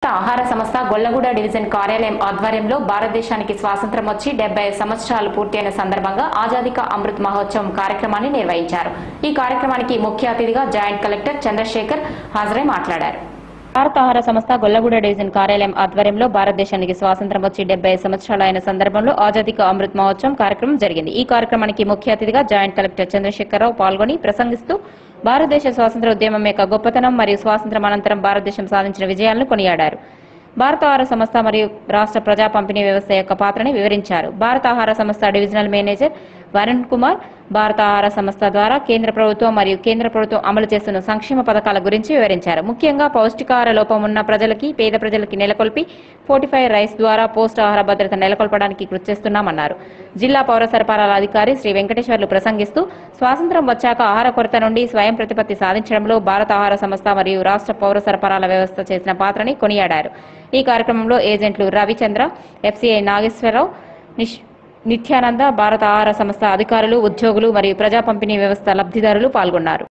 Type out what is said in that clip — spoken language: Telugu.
ఆహార సంస్థ గొల్లగూడ డివిజన్ కార్యాలయం ఆధ్వర్యంలో భారతదేశానికి స్వాతంత్ర్యం వచ్చి డెబ్బై సంవత్సరాలు పూర్తయిన సందర్భంగా ఆజాదీ కా అమృత్ మహోత్సవం కార్యక్రమాన్ని నిర్వహించారు ఈ కార్యక్రమానికి ముఖ్య అతిథిగా జాయింట్ కలెక్టర్ చంద్రశేఖర్ హాజరై మాట్లాడారు భారత ఆహార సంస్థ గొల్లగూడ డివిజన్ కార్యాలయం ఆధ్వర్యంలో భారతదేశానికి స్వాతంత్ర్యం వచ్చి డెబ్బై సంవత్సరాలు అయిన సందర్భంలో ఆజాదీ కా అమృత్ మహోత్సవం కార్యక్రమం జరిగింది ఈ కార్యక్రమానికి ముఖ్య అతిథిగా జాయింట్ కలెక్టర్ చంద్రశేఖరరావు పాల్గొని ప్రసంగిస్తూ భారతదేశ స్వాతంత్ర ఉద్యమం యొక్క గొప్పతనం మరియు స్వాతంత్ర్యం అనంతరం భారతదేశం సాధించిన విజయాలను కొనియాడారు భారత ఆహార సంస్థ మరియు రాష్ట్ర ప్రజా పంపిణీ వ్యవస్థ యొక్క పాత్రని వివరించారు భారత ఆహార సంస్థ డివిజనల్ మేనేజర్ వరుణ్ కుమార్ భారత ఆహార సంస్థ ద్వారా కేంద్ర ప్రభుత్వం మరియు కేంద్ర ప్రభుత్వం అమలు చేస్తున్న సంక్షేమ పథకాల గురించి వివరించారు ముఖ్యంగా పౌష్టికాహార లోపం ఉన్న ప్రజలకి పేద ప్రజలకి నెలకొల్పి ఫోర్టిఫై రైస్ ద్వారా పోషకాహార భద్రత నెలకొల్పడానికి కృషి చేస్తున్నామన్నారు జిల్లా పౌర సరఫరాల అధికారి శ్రీ వెంకటేశ్వర్లు ప్రసంగిస్తూ స్వాతంత్ర్యం వచ్చాక ఆహార కొరత నుండి స్వయం ప్రతిపత్తి సాధించడంలో భారత ఆహార సంస్థ మరియు రాష్ట్ర పౌర సరఫరాల వ్యవస్థ చేసిన పాత్రని కొనియాడారు ఈ కార్యక్రమంలో ఏజెంట్లు రవిచంద్ర ఎఫ్సిఐ నాగేశ్వరరావు నిష్ నిత్యానంద భారత ఆహార సంస్థ అధికారులు ఉద్యోగులు మరియు ప్రజా పంపిణీ వ్యవస్థ లబ్ధిదారులు పాల్గొన్నారు